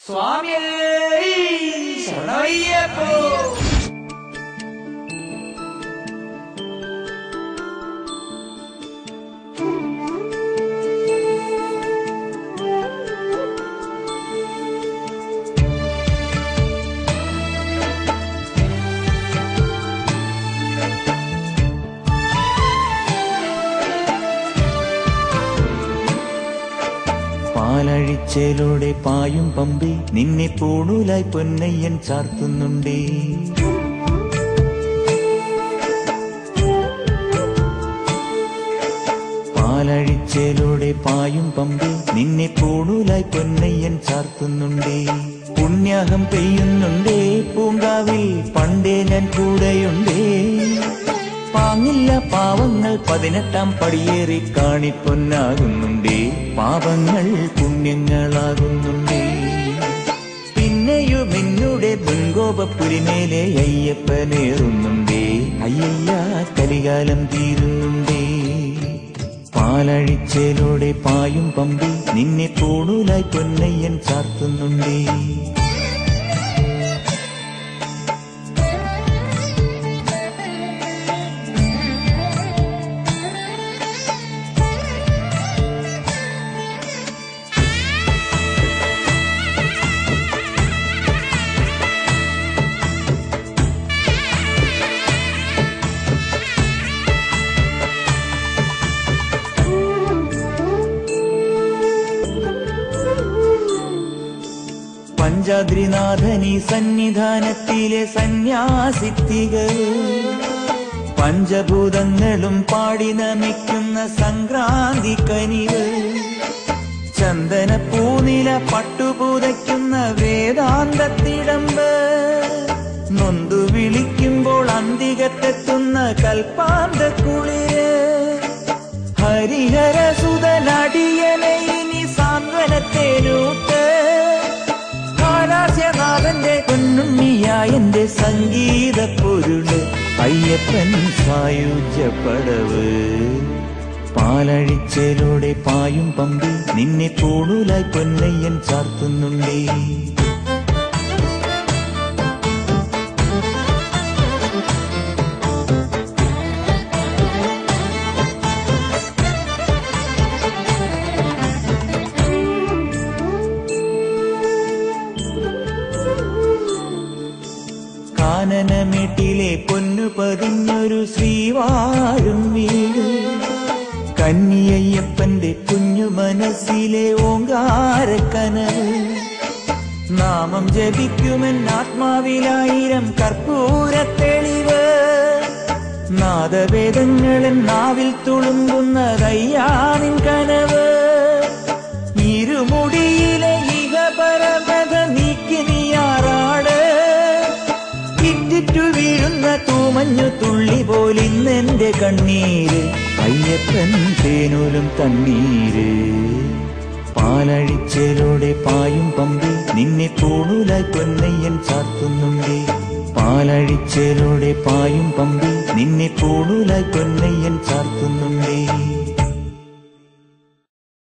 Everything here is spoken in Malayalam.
സ്വാമിയേ ശരണയ്യപ്പോ പാലഴിച്ചേലോടെ പായും പമ്പി നിന്നെ പൂണൂലായി പൊന്നയ്യൻ ചാർത്തുന്നുണ്ടേ പാലഴിച്ചേലോടെ പായും പമ്പി നിന്നെ പൂണൂലായി പൊന്നയ്യൻ ചാർത്തുന്നുണ്ടേ പുണ്യാഹം പെയ്യുന്നുണ്ടേ പൂങ്കാവിൽ പണ്ടേ ഞാൻ കൂടെയുണ്ടേ പാങ്ങില്ല പാവങ്ങൾ പതിനെട്ടാം പടിയേറി കാണിപ്പൊന്നാകുന്നുണ്ടേ പാപങ്ങൾ പുണ്യങ്ങളാകുന്നുണ്ടേ പിന്നെയും എന്നുടെ മുൻകോപപ്പുരിമേലെ അയ്യപ്പനേറുന്നുണ്ടേ അയ്യയ്യ കലികാലം തീരുന്നുണ്ടേ പാലഴിച്ചേലോടെ പായും പമ്പി നിന്നെ പൂണൂലായി പൊന്നയ്യൻ ചാർത്തുന്നുണ്ടേ പഞ്ചാദ്രിനാഥനി സന്നിധാനത്തിലെ സന്യാസിത്തികൾ പഞ്ചഭൂതങ്ങളും പാടി നമിക്കുന്ന സംക്രാന്തി കനിവ് ചന്ദന പൂനില പട്ടുപൂതയ്ക്കുന്ന വേദാന്തത്തിടമ്പ് നൊന്തു വിളിക്കുമ്പോൾ അന്തികത്തെത്തുന്ന കൽപ്പാന്ത കുളിര് ഹരിഹര സുതനടിയനെ ഇനി സാന്ത്വനത്തേനൂട്ട് ഹാലാസ്യനാഥന്റെ പൊന്നുണ്ണിയായന്റെ സംഗീത പൊരുള് അയ്യപ്പൻ സായുജ്യപ്പടവ് പാലഴിച്ചേലോടെ പായും പമ്പി നിന്നെ പൂണൂലായി പൊന്നയ്യൻ ചാർത്തുന്നുണ്ടേ കാനനമേട്ടിലെ പൊന്നു പതിഞ്ഞൊരു ശ്രീവാഴും വീട് കന്നിയയ്യപ്പന്റെ കുഞ്ഞു മനസ്സിലെ ഓങ്കാരക്കനവ് നാമം ജപിക്കുമെൻ ആത്മാവിലായിരം കർപ്പൂര തെളിവ് നാദവേദങ്ങളൻ നാവിൽ തുളുമ്പുന്നതയ്യാനിൻ കനവ് ഇരുമുടിയിലെ ഇഹപരമത നീക്കി നീയാറാട് ഇറ്റിറ്റു വീഴുന്ന തൂമഞ്ഞു തുള്ളി പോലിന്നെന്റെ കണ്ണീര് അയ്യപ്പൻ തേനൂലും തണ്ണീര് പാലഴിച്ചേലോടെ പായും പമ്പി നിന്നെ പൂണൂലായി പൊന്നയ്യൻ ചാർത്തുന്നുണ്ടേ പാലഴിച്ചേലോടെ പായും പമ്പി നിന്നെ പൂണൂലായി പൊന്നയ്യൻ ചാർത്തുന്നുണ്ടേ